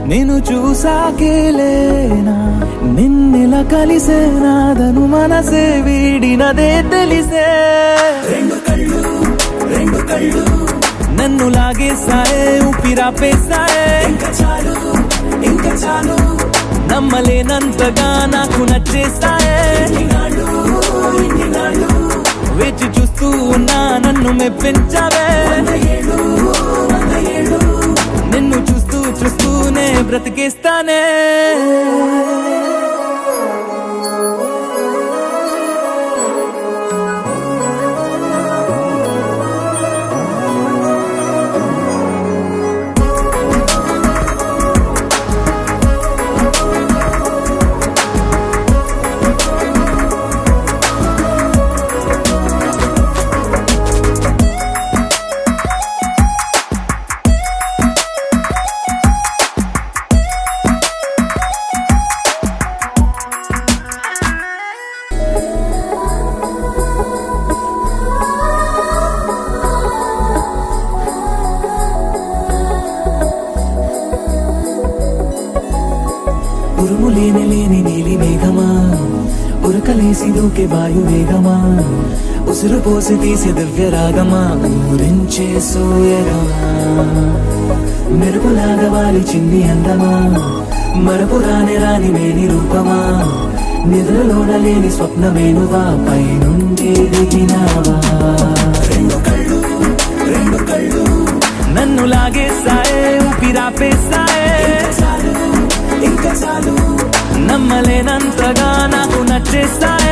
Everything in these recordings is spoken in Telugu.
నేను చూసాకేలేనా నిన్నెలా కలిసేనాదను మనసే వీడినదే తెలిసే రెండు కళ్ళు రెండు కళ్ళు నన్ను లాగేసాయే ఊపిరాపేసాయే ఇంకా చాలు ఇంకా చాలు నమ్మలేనంతగా నాకు నచ్చేస్తాయే వేచి చూస్తూ ఉన్నా నన్ను మెప్పించావే నిన్ను చూస్తూ చూస్తూనే బ్రతికేస్తానే ఉరుము లేని లేని నీలి మేఘమా ఉరకలేసి దూకే వాయు వేగమా ఉసురు పోసి తీసి దివ్య రాగమా ఊరించే సూయగమా మెరుపులాగా వాలి చిన్ని అందమా మరపు రాని రాని మేని రూపమా నిద్రలోన లేని స్వప్నమేనువా పై నుండి దిగినావా రెండు కళ్ళు రెండు కళ్ళు నన్ను లాగేసాయే ఊపిరాపేసాయే ఇంకా చాలు నమ్మలేనంతగా నాకు నచ్చేస్తాయే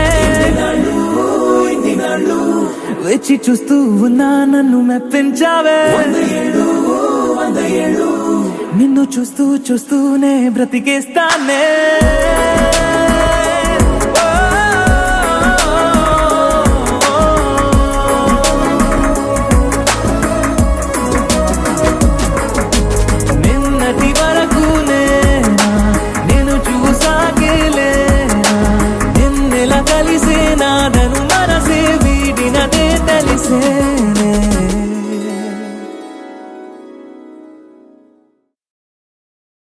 వచ్చి చూస్తూ ఉన్నా నన్ను మెప్పించావే నిన్ను చూస్తూ చూస్తూనే బ్రతికేస్తానే